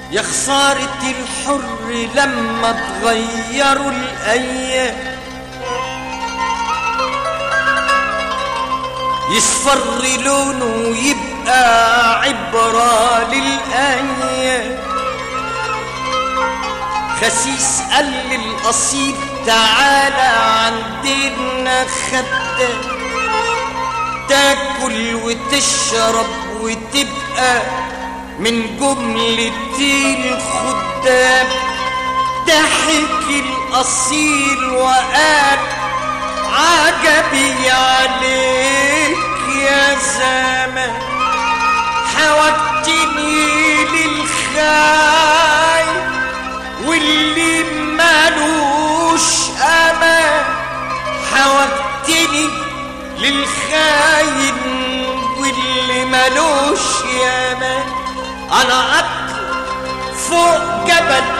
يا خسارة الحر لما تغيروا الأيام يصفر لونه ويبقى عبرة للأيام خسيس قال للقصيد تعالى عندنا خدام تاكل وتشرب وتبقى من جملة الخدام ضحك الأصيل وقال عجبي عليك يا زمان حوجتني للخاي واللي مالوش امان حوجتني للخاين واللي مالوش يامان انا اطلع فوق جبل